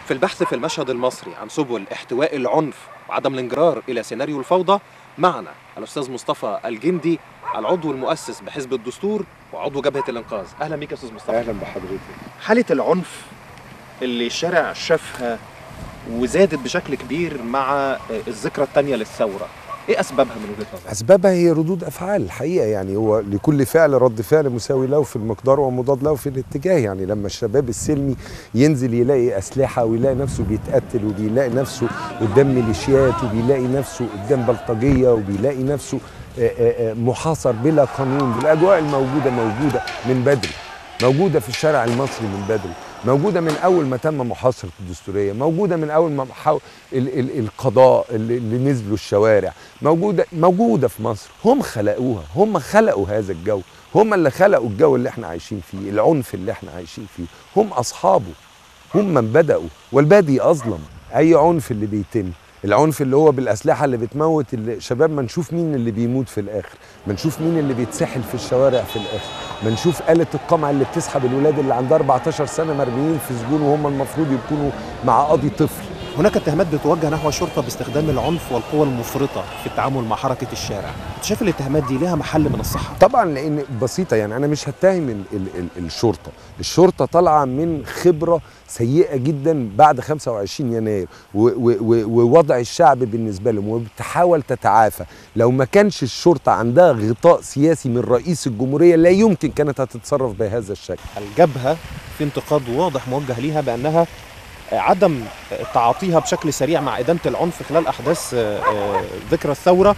في البحث في المشهد المصري عن سبل احتواء العنف وعدم الانجرار الى سيناريو الفوضى معنا الاستاذ مصطفى الجندي العضو المؤسس بحزب الدستور وعضو جبهه الانقاذ اهلا بيك يا استاذ مصطفى اهلا بحضرتك حاله العنف اللي الشارع شافها وزادت بشكل كبير مع الذكرى الثانيه للثوره ايه اسبابها من وجهه نظرك اسبابها هي ردود افعال الحقيقه يعني هو لكل فعل رد فعل مساوي له في المقدار ومضاد له في الاتجاه يعني لما الشباب السلمي ينزل يلاقي اسلحه ويلاقي نفسه بيتقتل وبيلاقي نفسه قدام ميليشيات وبيلاقي نفسه قدام بلطجيه وبيلاقي نفسه آه، آه، آه، محاصر بلا قانون بالاجواء الموجوده موجوده من بدري موجوده في الشارع المصري من بدري موجوده من اول ما تم محاصره الدستوريه موجوده من اول ما حاول ال ال القضاء اللي, اللي نزلوا الشوارع موجوده موجوده في مصر هم خلقوها هم خلقوا هذا الجو هم اللي خلقوا الجو اللي احنا عايشين فيه العنف اللي احنا عايشين فيه هم اصحابه هم من بداوا والبادي اظلم اي عنف اللي بيتم العنف اللي هو بالاسلحه اللي بتموت الشباب ما نشوف مين اللي بيموت في الاخر ما نشوف مين اللي بيتسحل في الشوارع في الاخر ما نشوف آلة القمع اللي بتسحب الولاد اللي عندها 14 سنه مرميين في سجون وهم المفروض يكونوا مع قاضي طفل هناك اتهامات بتوجه نحو الشرطه باستخدام العنف والقوى المفرطه في التعامل مع حركه الشارع انت شايف الاتهامات دي لها محل من الصحه طبعا لان بسيطه يعني انا مش هتهم ال ال ال الشرطه الشرطه طالعه من خبره سيئه جدا بعد 25 يناير و و و ووضع الشعب بالنسبه لهم وبتحاول تتعافى لو ما كانش الشرطه عندها غطاء سياسي من رئيس الجمهوريه لا يمكن كانت هتتصرف بهذا الشكل الجبهه في انتقاد واضح موجه ليها بانها عدم تعاطيها بشكل سريع مع إدامة العنف خلال أحداث ذكرى الثورة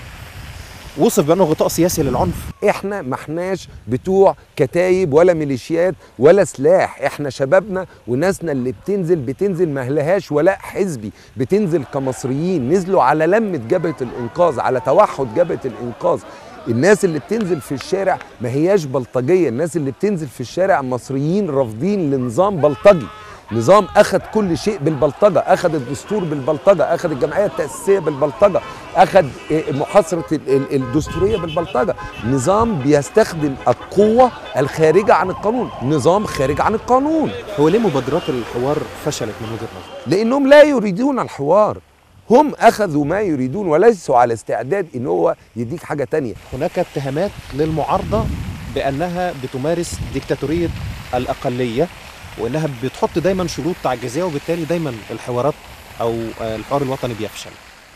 وصف بأنه غطاء سياسي للعنف احنا ما احناش بتوع كتايب ولا ميليشيات ولا سلاح احنا شبابنا وناسنا اللي بتنزل بتنزل مهلهاش ولا حزبي بتنزل كمصريين نزلوا على لمة جبهة الإنقاذ على توحد جبهة الإنقاذ الناس اللي بتنزل في الشارع ما هياش بلطجية الناس اللي بتنزل في الشارع مصريين رافضين لنظام بلطجي نظام اخذ كل شيء بالبلطجه اخذ الدستور بالبلطجه اخذ الجمعيه التاسيسيه بالبلطجه اخذ محاصره الدستوريه بالبلطجه نظام بيستخدم القوه الخارجه عن القانون نظام خارج عن القانون هو ليه مبادرات الحوار فشلت من وجهه نظرك لانهم لا يريدون الحوار هم اخذوا ما يريدون وليسوا على استعداد ان هو يديك حاجه تانية هناك اتهامات للمعارضه بانها بتمارس ديكتاتوريه الاقليه وانها بتحط دايما شروط تعجيزيه وبالتالي دايما الحوارات او الحوار الوطني بيفشل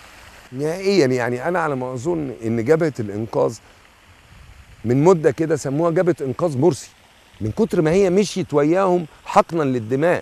نهائيا يعني انا على ما اظن ان جبهه الانقاذ من مده كده سموها جبهه انقاذ مرسي من كتر ما هي مشيت وياهم حقنا للدماء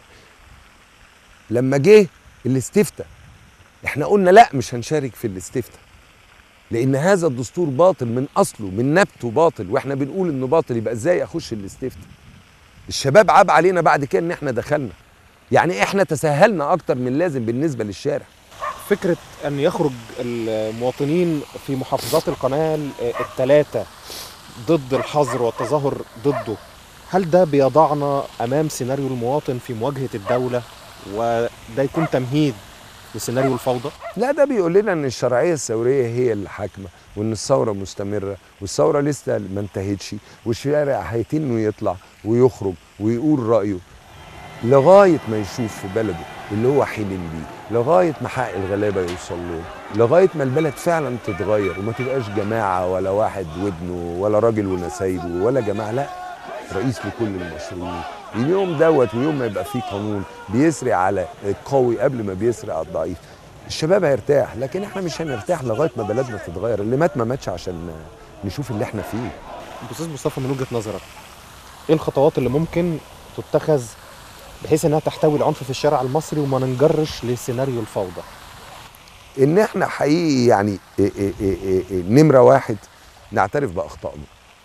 لما جه الاستفتاء احنا قلنا لا مش هنشارك في الاستفتاء لان هذا الدستور باطل من اصله من نبته باطل واحنا بنقول انه باطل يبقى ازاي اخش الاستفتاء الشباب عاب علينا بعد كده ان احنا دخلنا يعني احنا تساهلنا اكتر من لازم بالنسبه للشارع فكره ان يخرج المواطنين في محافظات القناه الثلاثه ضد الحظر والتظاهر ضده هل ده بيضعنا امام سيناريو المواطن في مواجهه الدوله وده يكون تمهيد لسيناريو الفوضى؟ لا ده بيقول لنا ان الشرعيه الثوريه هي اللي حاكمه وان الثوره مستمره والثوره لسه ما انتهتش والشارع هيتم انه يطلع ويخرج ويقول رايه لغايه ما يشوف في بلده اللي هو حلم بيه لغايه ما حق الغلابه يوصل له لغايه ما البلد فعلا تتغير وما تبقاش جماعه ولا واحد وابنه ولا راجل ونسايبه ولا جماعه لا رئيس لكل المشروعين اليوم دوت ويوم ما يبقى فيه قانون بيسري على القوي قبل ما بيسري على الضعيف الشباب هيرتاح لكن احنا مش هنرتاح لغايه ما بلدنا تتغير اللي مات ما ماتش عشان نشوف اللي احنا فيه استاذ مصطفى من وجهه نظرك ايه الخطوات اللي ممكن تتخذ بحيث انها تحتوي العنف في الشارع المصري وما ننجرش لسيناريو الفوضى ان احنا حقيقي يعني إيه إيه إيه نمره واحد نعترف باخطائنا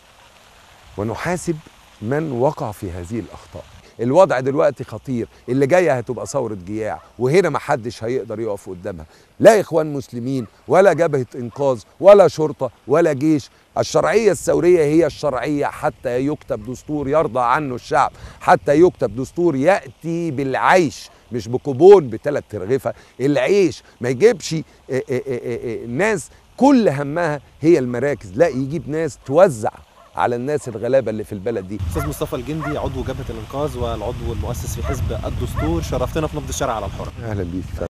ونحاسب من وقع في هذه الاخطاء الوضع دلوقتي خطير اللي جايه هتبقى ثوره جياع وهنا ما حدش هيقدر يقف قدامها لا اخوان مسلمين ولا جبهه انقاذ ولا شرطه ولا جيش الشرعيه الثوريه هي الشرعيه حتى يكتب دستور يرضى عنه الشعب حتى يكتب دستور ياتي بالعيش مش بكوبون بثلاث ترغفه العيش ما يجيبش إيه إيه إيه ناس كل همها هي المراكز لا يجيب ناس توزع على الناس الغلابه اللي في البلد دي استاذ مصطفى الجندي عضو جبهه الانقاذ والعضو المؤسس في حزب الدستور شرفتنا في نبض الشارع على الحرة اهلا بيك